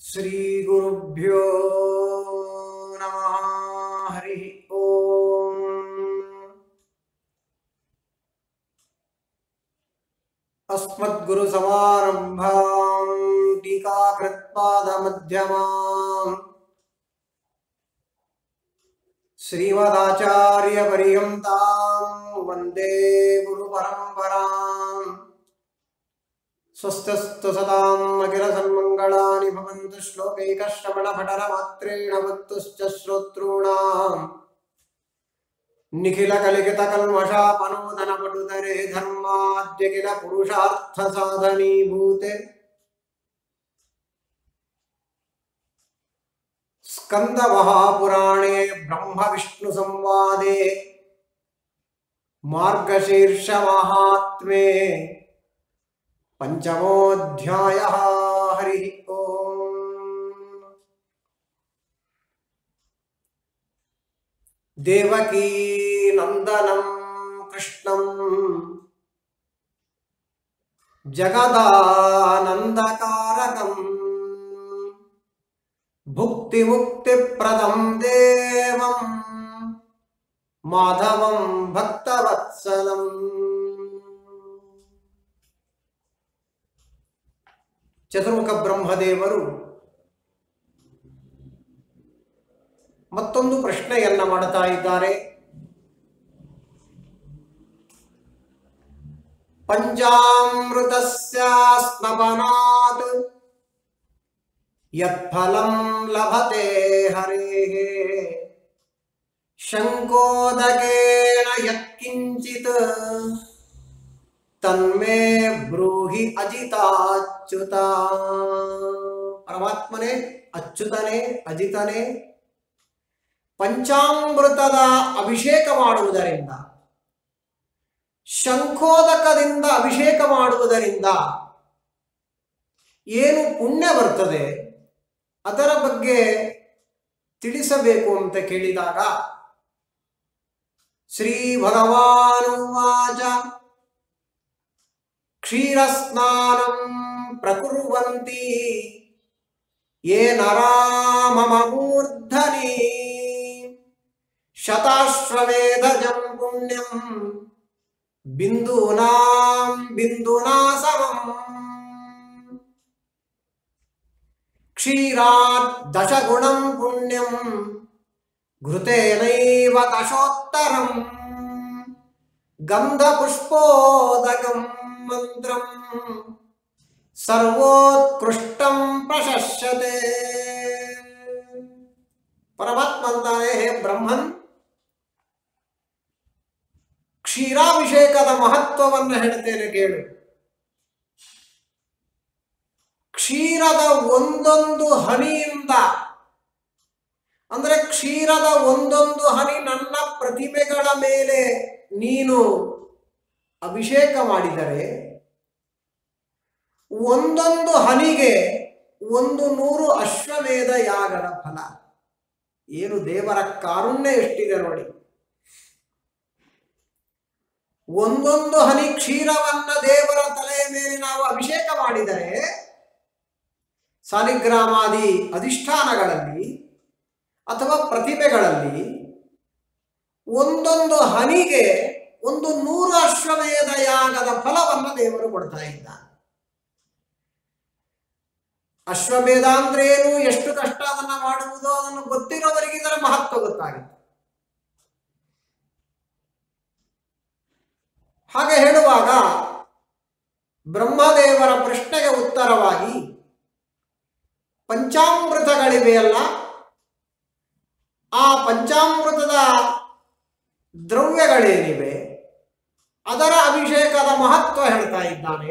श्रीगुरुभ्यो नमः हरिः ॐ अस्मद्गुरुसमारम्भाम् टीकाकृत्पादमध्यमाम् श्रीमदाचार्यपर्यन्ताम् वन्दे गुरुपरम्पराम् स्वस्तस्तु सदाम् अखिलसन्मङ्गलानि भवन्तु श्लोकैकश्रवणपठनमात्रेण वक्तुश्च श्रोतॄणाम् निखिलकलिकितकल्मषापनोदनपटुतरे धर्माद्य किल पुरुषार्थसाधनीभूते स्कन्दमहापुराणे ब्रह्मविष्णुसंवादे मार्गशीर्षमाहात्म्ये पञ्चमोऽध्यायः हरिः ओम् देवकीनन्दनं कृष्णम् जगदानन्दकारकम् भुक्तिमुक्तिप्रदं देवम् माधवं भक्तवत्सलम् ಚತುರ್ಮುಖ ಬ್ರಹ್ಮದೇವರು ಮತ್ತೊಂದು ಪ್ರಶ್ನೆಯನ್ನ ಮಾಡುತ್ತಾ ಇದ್ದಾರೆ ಪಂಚಾಮೃತಸ್ಯ ಸ್ನಪನಾತ್ ಯತ್ಫಲಂ ಲಭತೆ ಹರೇಃ ಶಂಕೋದಕೇನ ಯತ್ಕಿಂಚಿತ್ ತನ್ಮೇ ಬ್ರೂಹಿ ಅಜಿತಾಚ್ಯುತ ಪರಮಾತ್ಮನೇ ಅಚ್ಯುತನೇ ಅಜಿತನೇ ಪಂಚಾಮೃತದ ಅಭಿಷೇಕ ಮಾಡುವುದರಿಂದ ಶಂಖೋದಕದಿಂದ ಅಭಿಷೇಕ ಮಾಡುವುದರಿಂದ ಏನು ಪುಣ್ಯ ಬರ್ತದೆ ಅದರ ಬಗ್ಗೆ ತಿಳಿಸಬೇಕು ಅಂತ ಕೇಳಿದಾಗ ಶ್ರೀ ಭಗವಾನುವಾಚ क्षीरस्नानं प्रकुर्वन्ति ये नरा मम मूर्धनि शताश्वमेधजं पुण्यं बिन्दूनां बिन्दुना समम् क्षीरात् दशगुणं पुण्यं घृतेनैव दशोत्तरम् गन्धपुष्पोदकम् ಮಂತ್ರಂ ಸರ್ವೋತ್ಕೃಷ್ಟಂ ಪ್ರಶಸ್ಯತೆ ಪರಮಾತ್ಮ ಅಂತಾನೆ ಹೇ ಬ್ರಹ್ಮನ್ ಕ್ಷೀರಾಭಿಷೇಕದ ಮಹತ್ವವನ್ನು ಹೇಳ್ತೇನೆ ಕೇಳು ಕ್ಷೀರದ ಒಂದೊಂದು ಹನಿಯಿಂದ ಅಂದ್ರೆ ಕ್ಷೀರದ ಒಂದೊಂದು ಹನಿ ನನ್ನ ಪ್ರತಿಮೆಗಳ ಮೇಲೆ ನೀನು ಅಭಿಷೇಕ ಮಾಡಿದರೆ ಒಂದೊಂದು ಹನಿಗೆ ಒಂದು ನೂರು ಅಶ್ವಮೇಧ ಯಾಗದ ಫಲ ಏನು ದೇವರ ಕಾರುಣ್ಯ ಎಷ್ಟಿದೆ ನೋಡಿ ಒಂದೊಂದು ಹನಿ ಕ್ಷೀರವನ್ನ ದೇವರ ತಲೆಯ ಮೇಲೆ ನಾವು ಅಭಿಷೇಕ ಮಾಡಿದರೆ ಸಾಲಿಗ್ರಾಮಾದಿ ಅಧಿಷ್ಠಾನಗಳಲ್ಲಿ ಅಥವಾ ಪ್ರತಿಮೆಗಳಲ್ಲಿ ಒಂದೊಂದು ಹನಿಗೆ ಒಂದು ನೂರು ಅಶ್ವಮೇಧ ಯಾಗದ ಫಲವನ್ನು ದೇವರು ಕೊಡ್ತಾ ಇದ್ದಾನೆ ಅಶ್ವಮೇಧ ಅಂದ್ರೆ ಏನು ಎಷ್ಟು ಕಷ್ಟ ಅದನ್ನ ಮಾಡುವುದು ಅದನ್ನು ಗೊತ್ತಿರೋವರಿಗೆ ಇದರ ಮಹತ್ವ ಗೊತ್ತಾಗುತ್ತೆ ಹಾಗೆ ಹೇಳುವಾಗ ಬ್ರಹ್ಮದೇವರ ಪ್ರಶ್ನೆಗೆ ಉತ್ತರವಾಗಿ ಪಂಚಾಮೃತಗಳಿವೆಯಲ್ಲ ಆ ಪಂಚಾಮೃತದ ದ್ರವ್ಯಗಳೇನಿವೆ ಅದರ ಅಭಿಷೇಕದ ಮಹತ್ವ ಹೇಳ್ತಾ ಇದ್ದಾನೆ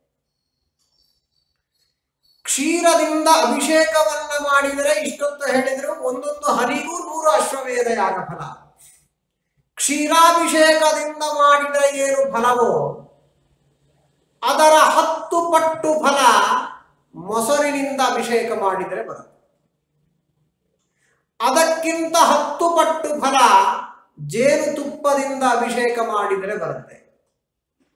ಕ್ಷೀರದಿಂದ ಅಭಿಷೇಕವನ್ನ ಮಾಡಿದರೆ ಇಷ್ಟೊತ್ತು ಹೇಳಿದ್ರು ಒಂದೊಂದು ಹನಿಗೂ ನೂರು ಅಶ್ವಮೇಧ ಯಾಗ ಫಲ ಕ್ಷೀರಾಭಿಷೇಕದಿಂದ ಮಾಡಿದರೆ ಏನು ಫಲವೋ ಅದರ ಹತ್ತು ಪಟ್ಟು ಫಲ ಮೊಸರಿನಿಂದ ಅಭಿಷೇಕ ಮಾಡಿದರೆ ಬರುತ್ತೆ ಅದಕ್ಕಿಂತ ಹತ್ತು ಪಟ್ಟು ಫಲ ಜೇನುತುಪ್ಪದಿಂದ ಅಭಿಷೇಕ ಮಾಡಿದರೆ ಬರುತ್ತೆ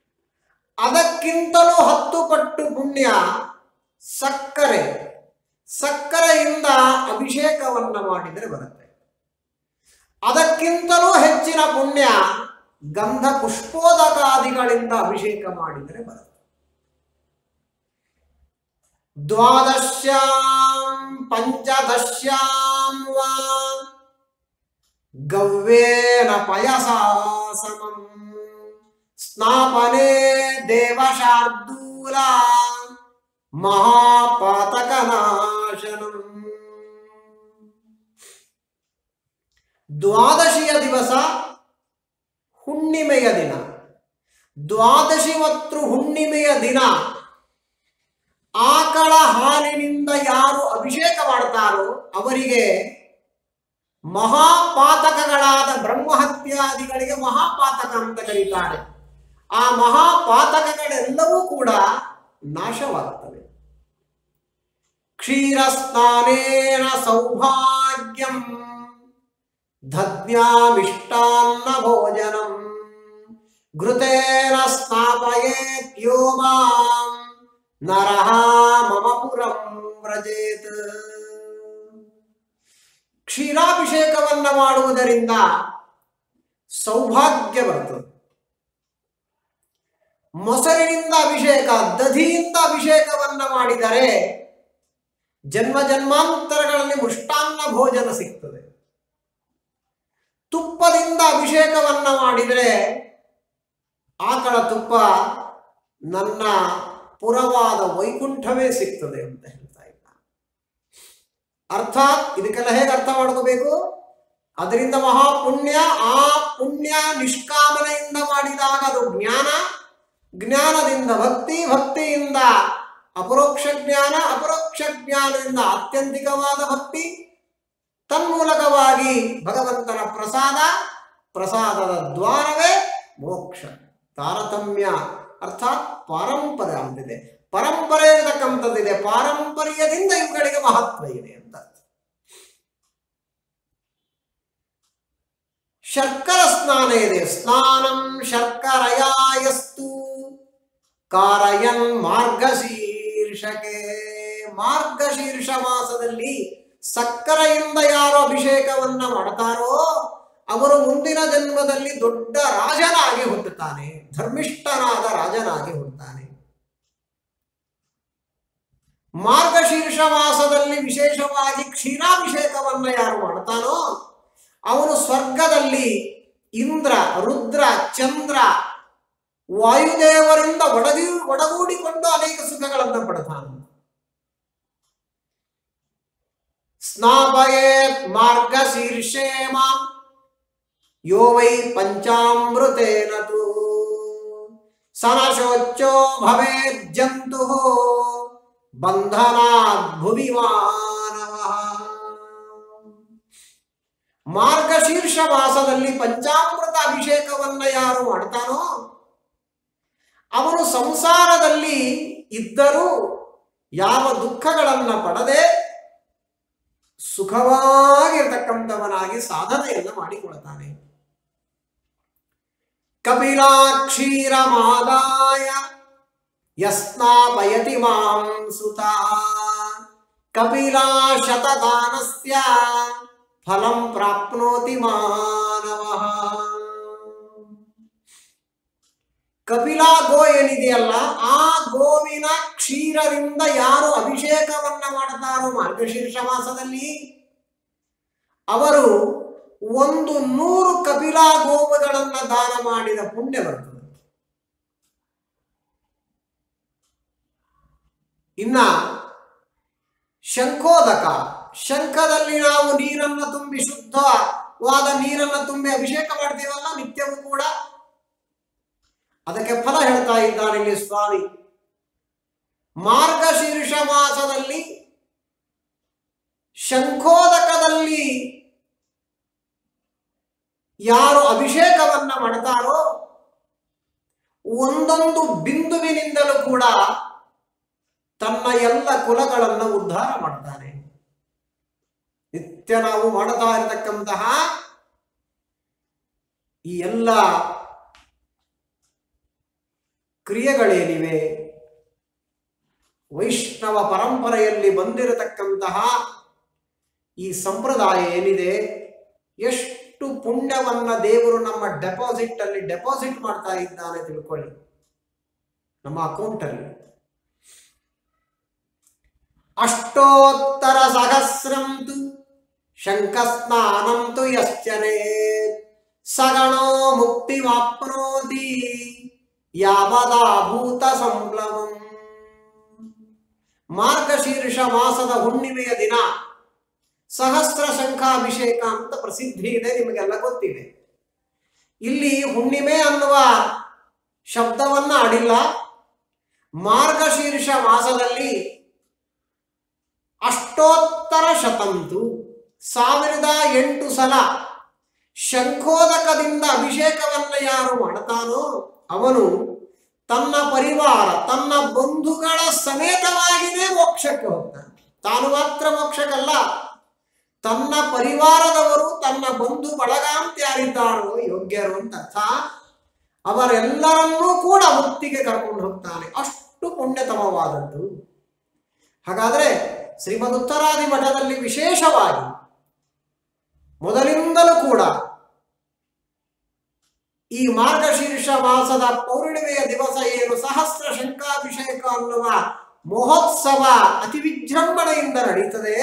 ಅದಕ್ಕಿಂತಲೂ ಹತ್ತು ಪಟ್ಟು ಪುಣ್ಯ ಸಕ್ಕರೆ ಸಕ್ಕರೆಯಿಂದ ಅಭಿಷೇಕವನ್ನ ಮಾಡಿದರೆ ಬರುತ್ತೆ ಅದಕ್ಕಿಂತಲೂ ಹೆಚ್ಚಿನ ಪುಣ್ಯ ಗಂಧ ಪುಷ್ಪೋದಕಾದಿಗಳಿಂದ ಅಭಿಷೇಕ ಮಾಡಿದರೆ ಬರುತ್ತೆ ದ್ವಾದಶ್ಯಾಂ ಪಂಚದಶ್ಯಾಂ ವಾ ಗವ್ಯೇನ ಪಯಸಾ ಸಮಂ ಸ್ನಾಪನೆ ದೇವಶಾರ್ದೂಲ ಮಹಾಪಾತಕನಾಶನಂ ದ್ವಾದಶಿಯ ದಿವಸ ಹುಣ್ಣಿಮೆಯ ದಿನ ದ್ವಾದಶಿ ಮತ್ತು ಹುಣ್ಣಿಮೆಯ ದಿನ ಆಕಳ ಹಾಲಿನಿಂದ ಯಾರು ಅಭಿಷೇಕ ಮಾಡ್ತಾರೋ ಅವರಿಗೆ ಮಹಾಪಾತಕಗಳಾದ ಬ್ರಹ್ಮಹತ್ಯಾದಿಗಳಿಗೆ ಮಹಾಪಾತಕ ಅಂತ ಕರೀತಾರೆ ಆ ಮಹಾಪಾತಕಗಳೆಲ್ಲವೂ ಕೂಡ ನಾಶವಾಗುತ್ತವೆ ಕ್ಷೀರಸ್ನಾನೇನ ಸೌಭಾಗ್ಯಂ ದಧ್ಯಾಮಿಷ್ಟಾನ್ನ ಭೋಜನಂ ಘೃತೇನ ಸ್ನಾಪಯೇತ್ಯೋ ಮಾಂ ನರಃ ಮಮ ಪುರಂ ವ್ರಜೇತ್ ಕ್ಷೀರಾಭಿಷೇಕವನ್ನ ಮಾಡುವುದರಿಂದ ಸೌಭಾಗ್ಯ ಬರ್ತದೆ ಮೊಸರಿನಿಂದ ಅಭಿಷೇಕ ದಧಿಯಿಂದ ಅಭಿಷೇಕವನ್ನ ಮಾಡಿದರೆ ಜನ್ಮ ಜನ್ಮಾಂತರಗಳಲ್ಲಿ ಮೃಷ್ಟಾನ್ನ ಭೋಜನ ಸಿಗ್ತದೆ ತುಪ್ಪದಿಂದ ಅಭಿಷೇಕವನ್ನ ಮಾಡಿದರೆ ಆಕಳ ತುಪ್ಪ ನನ್ನ ಪುರವಾದ ವೈಕುಂಠವೇ ಸಿಗ್ತದೆ ಅಂತ ಹೇಳ್ತಾ ಇದ್ದ ಅರ್ಥಾತ್ ಇದಕ್ಕೆಲ್ಲ ಹೇಗೆ ಅರ್ಥ ಮಾಡ್ಕೋಬೇಕು ಅದರಿಂದ ಮಹಾಪುಣ್ಯ ಆ ಪುಣ್ಯ ನಿಷ್ಕಾಮನೆಯಿಂದ ಮಾಡಿದಾಗ ಅದು ಜ್ಞಾನ ಜ್ಞಾನದಿಂದ ಭಕ್ತಿ ಭಕ್ತಿಯಿಂದ ಅಪರೋಕ್ಷ ಜ್ಞಾನ ಅಪರೋಕ್ಷ ಜ್ಞಾನದಿಂದ ಆತ್ಯಂತಿಕವಾದ ಭಕ್ತಿ ತನ್ಮೂಲಕವಾಗಿ ಭಗವಂತನ ಪ್ರಸಾದ ಪ್ರಸಾದದ ದ್ವಾರವೇ ಮೋಕ್ಷ ತಾರತಮ್ಯ ಅರ್ಥಾತ್ ಪಾರಂಪರೆ ಅಂತಿದೆ ಪರಂಪರೆ ಇರತಕ್ಕಂಥದ್ದಿದೆ ಪಾರಂಪರ್ಯದಿಂದ ಇವುಗಳಿಗೆ ಮಹತ್ವ ಇದೆ ಅಂತ ಶರ್ಕರ ಸ್ನಾನ ಇದೆ ಸ್ನಾನಂ ಶರ್ಕರಯಾಯಸ್ತು ಕಾರಯನ್ ಮಾರ್ಗಶೀರ್ಷಕೆ ಮಾರ್ಗಶೀರ್ಷ ಮಾಸದಲ್ಲಿ ಸಕ್ಕರೆಯಿಂದ ಯಾರು ಅಭಿಷೇಕವನ್ನ ಮಾಡ್ತಾರೋ ಅವರು ಮುಂದಿನ ಜನ್ಮದಲ್ಲಿ ದೊಡ್ಡ ರಾಜನಾಗಿ ಹುಟ್ಟುತ್ತಾನೆ ಧರ್ಮಿಷ್ಠನಾದ ರಾಜನಾಗಿ ಹುಟ್ಟುತ್ತಾನೆ ಮಾರ್ಗಶೀರ್ಷ ಮಾಸದಲ್ಲಿ ವಿಶೇಷವಾಗಿ ಕ್ಷೀರಾಭಿಷೇಕವನ್ನ ಯಾರು ಮಾಡ್ತಾನೋ ಅವನು ಸ್ವರ್ಗದಲ್ಲಿ ಇಂದ್ರ ರುದ್ರ ಚಂದ್ರ ವಾಯುದೇವರಿಂದ ಒಡಗಿ ಒಡಗೂಡಿಕೊಂಡು ಅನೇಕ ಸುಖಗಳನ್ನು ಪಡ್ತಾನೆ ಸ್ನಾಪಯೇತ್ ಮಾರ್ಗಶೀರ್ಷೇ ಮಾಂ ಯೋ ವೈ ಪಂಚಾಮೃತೇನ ತು ಸನಶೋಚ್ಚೋ ಭವೇತ್ ಜಂತು ಬಂಧನಾತ್ ಭುವಿ ಮಾನವಃ ಮಾರ್ಗಶೀರ್ಷ ಮಾಸದಲ್ಲಿ ಪಂಚಾಮೃತ ಅಭಿಷೇಕವನ್ನ ಯಾರು ಮಾಡ್ತಾನೋ ಅವನು ಸಂಸಾರದಲ್ಲಿ ಇದ್ದರೂ ಯಾವ ದುಃಖಗಳನ್ನ ಪಡದೆ ಸುಖವಾಗಿರ್ತಕ್ಕಂಥವನಾಗಿ ಸಾಧನೆಯನ್ನ ಮಾಡಿಕೊಳ್ತಾನೆ ಕಪಿಲಾಕ್ಷೀರಮಾದಾಯ ಯಸ್ನಾಪಯತಿ ಮಾಂ ಸುತ ಕಪಿಲಾ ಶತದಾನಸ್ಯ ಫಲಂ ಪ್ರಾಪ್ನೋತಿ ಮಾನವಃ ಕಪಿಲಾ ಗೋ ಏನಿದೆಯಲ್ಲ ಆ ಗೋವಿನ ಕ್ಷೀರದಿಂದ ಯಾರು ಅಭಿಷೇಕವನ್ನ ಮಾಡ್ತಾರೋ ಮಾರ್ಗಶೀರ್ಷ ಮಾಸದಲ್ಲಿ ಅವರು ಒಂದು ನೂರು ಕಪಿಲಾ ಗೋವುಗಳನ್ನ ದಾನ ಮಾಡಿದ ಪುಣ್ಯ ಬರ್ತದೆ ಇನ್ನ ಶಂಖೋದಕ ಶಂಖದಲ್ಲಿ ನಾವು ನೀರನ್ನು ತುಂಬಿ ಶುದ್ಧವಾದ ನೀರನ್ನು ತುಂಬಿ ಅಭಿಷೇಕ ಮಾಡ್ತೀವಲ್ಲ ನಿತ್ಯವೂ ಕೂಡ ಅದಕ್ಕೆ ಫಲ ಹೇಳ್ತಾ ಇದ್ದಾನೆ ಇಲ್ಲಿ ಸ್ವಾಮಿ ಮಾರ್ಗಶೀರ್ಷ ಮಾಸದಲ್ಲಿ ಶಂಖೋದಕದಲ್ಲಿ ಯಾರು ಅಭಿಷೇಕವನ್ನ ಮಾಡ್ತಾರೋ ಒಂದೊಂದು ಬಿಂದುವಿನಿಂದಲೂ ಕೂಡ ತನ್ನ ಎಲ್ಲ ಕುಲಗಳನ್ನು ಉದ್ಧಾರ ಮಾಡ್ತಾನೆ ನಿತ್ಯ ನಾವು ಮಾಡ್ತಾ ಇರತಕ್ಕಂತಹ ಈ ಎಲ್ಲ ಕ್ರಿಯೆಗಳೇನಿವೆ ವೈಷ್ಣವ ಪರಂಪರೆಯಲ್ಲಿ ಬಂದಿರತಕ್ಕಂತಹ ಈ ಸಂಪ್ರದಾಯ ಏನಿದೆ ಎಷ್ಟು ಪುಣ್ಯವನ್ನ ದೇವರು ನಮ್ಮ ಡೆಪಾಸಿಟ್ ಅಲ್ಲಿ ಡೆಪಾಸಿಟ್ ಮಾಡ್ತಾ ಇದ್ದಾನೆ ತಿಳ್ಕೊಳ್ಳಿ ನಮ್ಮ ಅಕೌಂಟ್ ಅಲ್ಲಿ ಅಷ್ಟೋತ್ತರ ಸಹಸ್ರಂತು ಶಂಕಸ್ನಾನಂತು ಯಶ್ಚನೆ ಸಗಣೋ ಮುಕ್ತಿಮಾಪ್ನೋತಿ ಯಾವದಾ ಭೂತ ಸಂಪ್ಲವಂ ಮಾರ್ಗಶೀರ್ಷ ಮಾಸದ ಹುಣ್ಣಿಮೆಯ ದಿನ ಸಹಸ್ರ ಶಂಖಾಭಿಷೇಕ ಅಂತ ಪ್ರಸಿದ್ಧಿ ಇದೆ ನಿಮಗೆಲ್ಲ ಗೊತ್ತಿದೆ ಇಲ್ಲಿ ಹುಣ್ಣಿಮೆ ಅನ್ನುವ ಶಬ್ದವನ್ನ ಆಡಿಲ್ಲ ಮಾರ್ಗಶೀರ್ಷ ಮಾಸದಲ್ಲಿ ಅಷ್ಟೋತ್ತರ ಶತಂತು ಸಾವಿರದ ಎಂಟು ಸಲ ಶಂಖೋದಕದಿಂದ ಅಭಿಷೇಕವನ್ನ ಯಾರು ಮಾಡ್ತಾನೋ ಅವನು ತನ್ನ ಪರಿವಾರ ತನ್ನ ಬಂಧುಗಳ ಸಮೇತವಾಗಿಯೇ ಮೋಕ್ಷಕ್ಕೆ ಹೋಗ್ತಾನೆ ತಾನು ಮಾತ್ರ ಮೋಕ್ಷಕ್ಕಲ್ಲ ತನ್ನ ಪರಿವಾರದವರು ತನ್ನ ಬಂಧು ಬಳಗ ಅಂತ ಯಾರಿದ್ದಾರೋ ಯೋಗ್ಯರು ಅಂತ ಅರ್ಥ ಅವರೆಲ್ಲರನ್ನೂ ಕೂಡ ಮುಕ್ತಿಗೆ ಕರ್ಕೊಂಡು ಹೋಗ್ತಾನೆ ಅಷ್ಟು ಪುಣ್ಯತಮವಾದದ್ದು ಹಾಗಾದ್ರೆ ಶ್ರೀಮದ್ ಉತ್ತರಾದಿ ಮಠದಲ್ಲಿ ವಿಶೇಷವಾಗಿ ಮೊದಲಿಂದಲೂ ಕೂಡ ಈ ಮಾರ್ಗಶೀರ್ಷ ಮಾಸದ ಪೌರ್ಣಿಮೆಯ ದಿವಸ ಏನು ಸಹಸ್ರ ಶಂಕಾಭಿಷೇಕ ಅನ್ನುವ ಮಹೋತ್ಸವ ಅತಿ ವಿಜೃಂಭಣೆಯಿಂದ ನಡೀತದೆ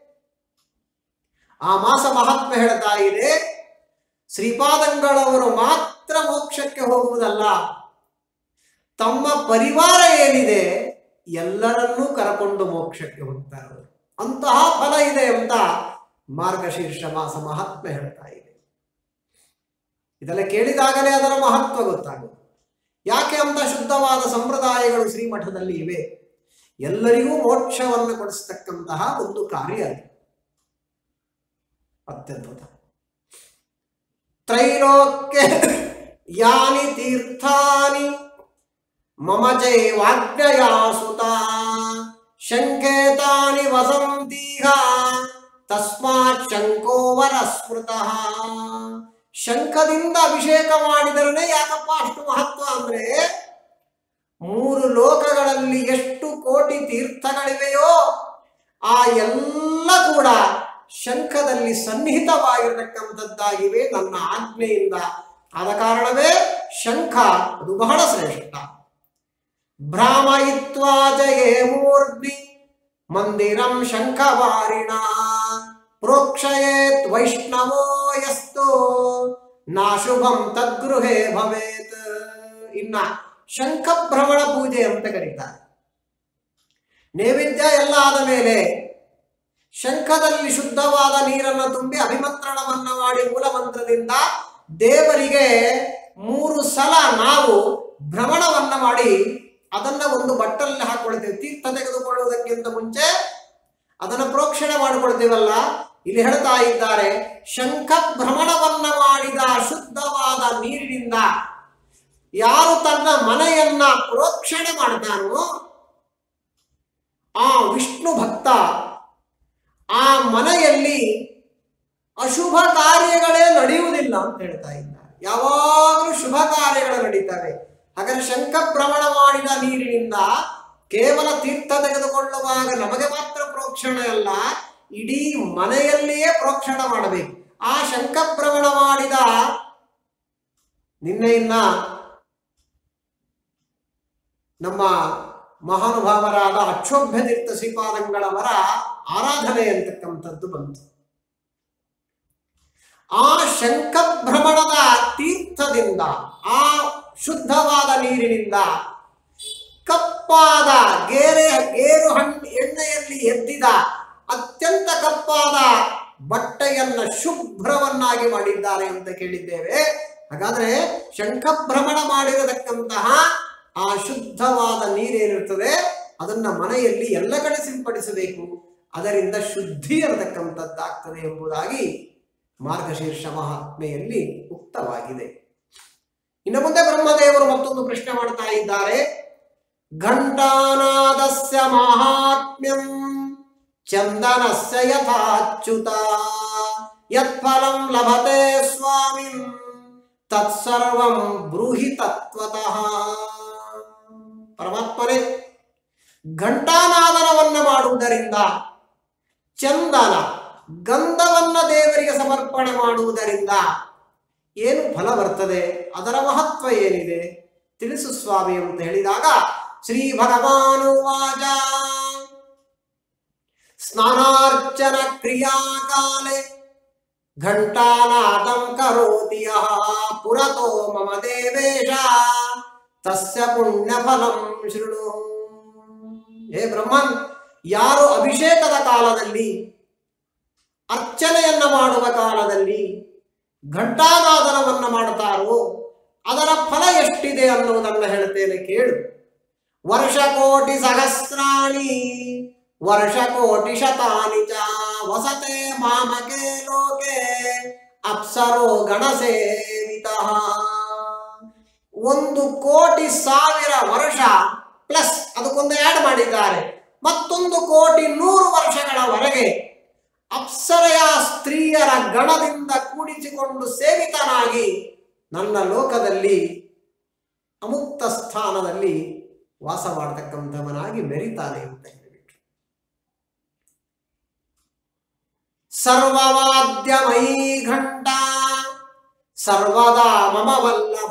ಆ ಮಾಸ ಮಹಾತ್ಮ ಹೇಳ್ತಾ ಇದೆ ಶ್ರೀಪಾದಂಗಳವರು ಮಾತ್ರ ಮೋಕ್ಷಕ್ಕೆ ಹೋಗುವುದಲ್ಲ ತಮ್ಮ ಪರಿವಾರ ಏನಿದೆ ಎಲ್ಲರನ್ನೂ ಕರಕೊಂಡು ಮೋಕ್ಷಕ್ಕೆ ಹೋಗ್ತಾರೆ ಅವರು. ಅಂತಹ ಫಲ ಇದೆ ಅಂತ ಮಾರ್ಗಶೀರ್ಷ ಮಾಸ ಮಹಾತ್ಮ ಹೇಳ್ತಾ ಇದೆ ಇದೆಲ್ಲ ಕೇಳಿದಾಗಲೇ ಅದರ ಮಹತ್ವ ಗೊತ್ತಾಗುತ್ತೆ ಯಾಕೆ ಅಂತ ಶುದ್ಧವಾದ ಸಂಪ್ರದಾಯಗಳು ಶ್ರೀಮಠದಲ್ಲಿ ಇವೆ ಎಲ್ಲರಿಗೂ ಮೋಕ್ಷವನ್ನು ಕೊಡಿಸ್ತಕ್ಕಂತಹ ಒಂದು ಕಾರ್ಯ ಅದು ಅತ್ಯದ್ಭುತ ತ್ರೈಲೋಕ್ಯ ಯಾನಿ ತೀರ್ಥಾನಿ ಮಮ ಚೈವಾಜ್ಞಯಾ ಸುತ ಶಂಕೇತಾನಿ ವಸಂತೀಹ ತಸ್ಮಾತ್ ಶಂಕೋವರ ಸ್ಮೃತಃ ಶಂಖದಿಂದ ಅಭಿಷೇಕ ಮಾಡಿದರೆ ಯಾಕಪ್ಪ ಅಷ್ಟು ಮಹತ್ವ ಅಂದ್ರೆ ಮೂರು ಲೋಕಗಳಲ್ಲಿ ಎಷ್ಟು ಕೋಟಿ ತೀರ್ಥಗಳಿವೆಯೋ ಆ ಎಲ್ಲ ಕೂಡ ಶಂಖದಲ್ಲಿ ಸನ್ನಿಹಿತವಾಗಿರತಕ್ಕಂಥದ್ದಾಗಿವೆ ನನ್ನ ಆಜ್ಞೆಯಿಂದ ಆದ ಕಾರಣವೇ ಶಂಖ ಅದು ಬಹಳ ಶ್ರೇಷ್ಠ ಭ್ರಾಮಯಿತ್ವಾ ಜಯೇ ಮೂರ್ಧ್ನಿ ಮಂದಿರಂ ಶಂಖವಾರಿಣ ಪ್ರೋಕ್ಷಯೇತ್ ವೈಷ್ಣವೋ ಯಸ್ತು ನಾಶುಭಂ ತದ್ಗೃಹೇ ಭವೇತ್ ಇನ್ನ ಶಂಖ ಭ್ರಮಣ ಪೂಜೆ ಅಂತ ಕರೀತಾರೆ ನೈವೇದ್ಯ ಎಲ್ಲ ಆದ ಮೇಲೆ ಶಂಖದಲ್ಲಿ ಶುದ್ಧವಾದ ನೀರನ್ನು ತುಂಬಿ ಅಭಿಮಂತ್ರಣವನ್ನ ಮಾಡಿ ಮೂಲಮಂತ್ರದಿಂದ ದೇವರಿಗೆ ಮೂರು ಸಲ ನಾವು ಭ್ರಮಣವನ್ನ ಮಾಡಿ ಅದನ್ನ ಒಂದು ಬಟ್ಟಲ್ಲಿ ಹಾಕೊಳ್ತೇವೆ ತೀರ್ಥ ತೆಗೆದುಕೊಳ್ಳುವುದಕ್ಕಿಂತ ಮುಂಚೆ ಅದನ್ನ ಪ್ರೋಕ್ಷಣೆ ಮಾಡಿಕೊಳ್ತೇವಲ್ಲ ಇಲ್ಲಿ ಹೇಳ್ತಾ ಇದ್ದಾರೆ ಶಂಖ ಭ್ರಮಣವನ್ನ ಮಾಡಿದ ಶುದ್ಧವಾದ ನೀರಿನಿಂದ ಯಾರು ತನ್ನ ಮನೆಯನ್ನ ಪ್ರೋಕ್ಷಣೆ ಮಾಡ್ತಾನೋ ಆ ವಿಷ್ಣು ಭಕ್ತ ಆ ಮನೆಯಲ್ಲಿ ಅಶುಭ ಕಾರ್ಯಗಳೇ ನಡೆಯುವುದಿಲ್ಲ ಅಂತ ಹೇಳ್ತಾ ಇದ್ದಾರೆ ಯಾವಾಗಲೂ ಶುಭ ಕಾರ್ಯಗಳು ನಡೀತವೆ ಹಾಗಾದ್ರೆ ಶಂಖ ಭ್ರಮಣ ಮಾಡಿದ ನೀರಿನಿಂದ ಕೇವಲ ತೀರ್ಥ ತೆಗೆದುಕೊಳ್ಳುವಾಗ ನಮಗೆ ಮಾತ್ರ ಪ್ರೋಕ್ಷಣೆ ಅಲ್ಲ ಇಡೀ ಮನೆಯಲ್ಲಿಯೇ ಪ್ರೋಕ್ಷಣ ಮಾಡಬೇಕು ಆ ಶಂಖ ಭ್ರಮಣ ಮಾಡಿದ ನಿನ್ನೆಯನ್ನ ನಮ್ಮ ಮಹಾನುಭಾವರಾದ ಅಕ್ಷೋಭ್ಯ ತೀರ್ಥ ಶ್ರೀಪಾದಂಗಳವರ ಆರಾಧನೆ ಅಂತಕ್ಕಂಥದ್ದು ಬಂತು ಆ ಶಂಖ ಭ್ರಮಣದ ತೀರ್ಥದಿಂದ ಆ ಶುದ್ಧವಾದ ನೀರಿನಿಂದ ಕಪ್ಪಾದ ಗೇರೆ ಗೇರು ಹಣ್ಣು ಎಣ್ಣೆಯಲ್ಲಿ ಎದ್ದಿದ ಅತ್ಯಂತ ಕಪ್ಪಾದ ಬಟ್ಟೆಯನ್ನ ಶುಭ್ರವನ್ನಾಗಿ ಮಾಡಿದ್ದಾರೆ ಅಂತ ಕೇಳಿದ್ದೇವೆ ಹಾಗಾದ್ರೆ ಶಂಖ ಭ್ರಮಣ ಮಾಡಿರತಕ್ಕಂತಹ ಆ ಶುದ್ಧವಾದ ನೀರೇನಿರ್ತದೆ ಅದನ್ನ ಮನೆಯಲ್ಲಿ ಎಲ್ಲ ಕಡೆ ಸಿಂಪಡಿಸಬೇಕು ಅದರಿಂದ ಶುದ್ಧಿ ಇರತಕ್ಕಂಥದ್ದಾಗ್ತದೆ ಎಂಬುದಾಗಿ ಮಾರ್ಗಶೀರ್ಷ ಮಹಾತ್ಮೆಯಲ್ಲಿ ಉಕ್ತವಾಗಿದೆ ಇನ್ನು ಮುಂದೆ ಬ್ರಹ್ಮದೇವರು ಮತ್ತೊಂದು ಪ್ರಶ್ನೆ ಮಾಡ್ತಾ ಇದ್ದಾರೆ ಘಂಟಾನಾದಸ್ಯ ಮಾಹಾತ್ಮ್ಯಂ ಚಂದನಸ್ಯ ಯಥಾಚ್ಯುತ ಯತ್ಫಲಂ ಲಭತೆ ಸ್ವಾಮಿಂ ತತ್ಸರ್ವಂ ಬ್ರೂಹಿ ತತ್ವತಃ ಪರಮಾತ್ಮನೇ ಘಂಟಾನಾದನವನ್ನ ಮಾಡುವುದರಿಂದ ಚಂದನ ಗಂಧವನ್ನ ದೇವರಿಗೆ ಸಮರ್ಪಣೆ ಮಾಡುವುದರಿಂದ ಏನು ಫಲ ಬರ್ತದೆ ಅದರ ಮಹತ್ವ ಏನಿದೆ ತಿಳಿಸು ಸ್ವಾಮಿ ಅಂತ ಹೇಳಿದಾಗ ಶ್ರೀ ಭಗವಾನು ವಾಚ ಸ್ನಾನಾರ್ಚನ ಕ್ರಿಯಾಕಾಲೆ ಘಂಟಾನಾದಂ ಕರೋತಿ ಯಃ ಪುರತೋ ಮಮ ದೇವೇಶ ತಸ್ಯ ಪುಣ್ಯಫಲಂ ಶೃಣು ಹೇ ಬ್ರಹ್ಮನ್ ಯಾರು ಅಭಿಷೇಕದ ಕಾಲದಲ್ಲಿ ಅರ್ಚನೆಯನ್ನ ಮಾಡುವ ಕಾಲದಲ್ಲಿ ಘಂಟಾನಾದನವನ್ನ ಮಾಡುತ್ತಾರೋ ಅದರ ಫಲ ಎಷ್ಟಿದೆ ಅನ್ನುವುದನ್ನು ಹೇಳ್ತೇನೆ ಕೇಳು ವರ್ಷ ಕೋಟಿ ಸಹಸ್ರಾಣಿ ವರ್ಷ ಕೋಟಿ ಶತಾನಿ ಚ ವಸತೆ ಮಾಮಕೆ ಲೋಕೆ ಅಪ್ಸರೋ ಗಣಸೇವಿತ ಒಂದು ಕೋಟಿ ಸಾವಿರ ವರ್ಷ ಪ್ಲಸ್ ಅದಕ್ಕೊಂದು ಆ್ಯಡ್ ಮಾಡಿದ್ದಾರೆ ಮತ್ತೊಂದು ಕೋಟಿ ನೂರು ವರ್ಷಗಳವರೆಗೆ ಅಪ್ಸರೆಯ ಸ್ತ್ರೀಯರ ಗಣದಿಂದ ಕೂಡಿಸಿಕೊಂಡು ಸೇವಿತನಾಗಿ ನನ್ನ ಲೋಕದಲ್ಲಿ ಅಮುಕ್ತ ಸ್ಥಾನದಲ್ಲಿ ವಾಸ ಮಾಡತಕ್ಕಂಥವನಾಗಿ ಮೆರಿತಾನೆ ಅಂತ ಹೇಳಿಬಿಟ್ರು ಸರ್ವವಾದ್ಯಮಯೀ ಘಂಟ ಸರ್ವದಾ ಮಮ ವಲ್ಲಭ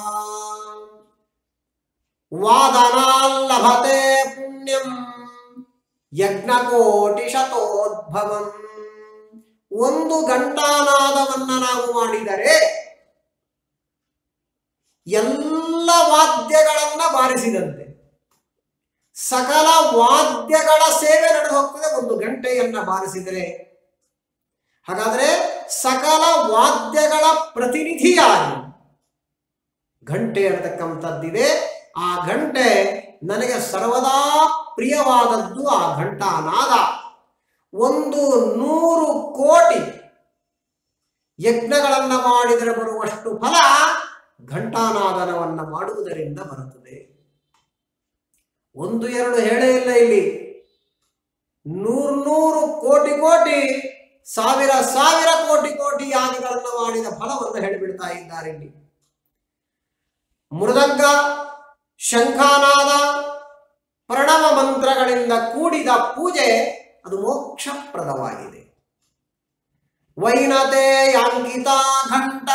ವಾದನಾಲ್ಲಭತೆ ಪುಣ್ಯಂ ಯಜ್ಞಕೋಟಿ ಶತೋದ್ಭವಂ ಒಂದು ಗಂಟಾನಾದವನ್ನ ನಾವು ಮಾಡಿದರೆ ಎಲ್ಲ ವಾದ್ಯಗಳನ್ನ ಬಾರಿಸಿದಂತೆ ಸಕಲ ವಾದ್ಯಗಳ ಸೇವೆ ನಡೆದು ಹೋಗ್ತದೆ ಒಂದು ಗಂಟೆಯನ್ನ ಬಾರಿಸಿದರೆ ಹಾಗಾದ್ರೆ ಸಕಲ ವಾದ್ಯಗಳ ಪ್ರತಿನಿಧಿಯಾಗಿ ಘಂಟೆ ಅನ್ನತಕ್ಕಂಥದ್ದಿದೆ ಆ ಘಂಟೆ ನನಗೆ ಸರ್ವದಾ ಪ್ರಿಯವಾದದ್ದು ಆ ಘಂಟಾನಾದ ಒಂದು ನೂರು ಕೋಟಿ ಯಜ್ಞಗಳನ್ನ ಮಾಡಿದರೆ ಬರುವಷ್ಟು ಫಲ ಘಂಟಾನಾದನವನ್ನ ಮಾಡುವುದರಿಂದ ಬರುತ್ತದೆ ಒಂದು ಎರಡು ಹೇಳೇ ಇಲ್ಲ ಇಲ್ಲಿ ನೂರ್ನೂರು ಕೋಟಿ ಕೋಟಿ ಸಾವಿರ ಸಾವಿರ ಕೋಟಿ ಕೋಟಿ ಯಾಗಗಳನ್ನು ಮಾಡಿದ ಫಲವನ್ನು ಹೇಳಿಬಿಡ್ತಾ ಇದ್ದಾರೆ ಇಲ್ಲಿ ಮೃದಂಗ ಶಂಖಾನಾದ ಪ್ರಣವ ಮಂತ್ರಗಳಿಂದ ಕೂಡಿದ ಪೂಜೆ ಅದು ಮೋಕ್ಷಪ್ರದವಾಗಿದೆ ವೈನತೆ ಯಾಂಕಿತ ಘಂಟ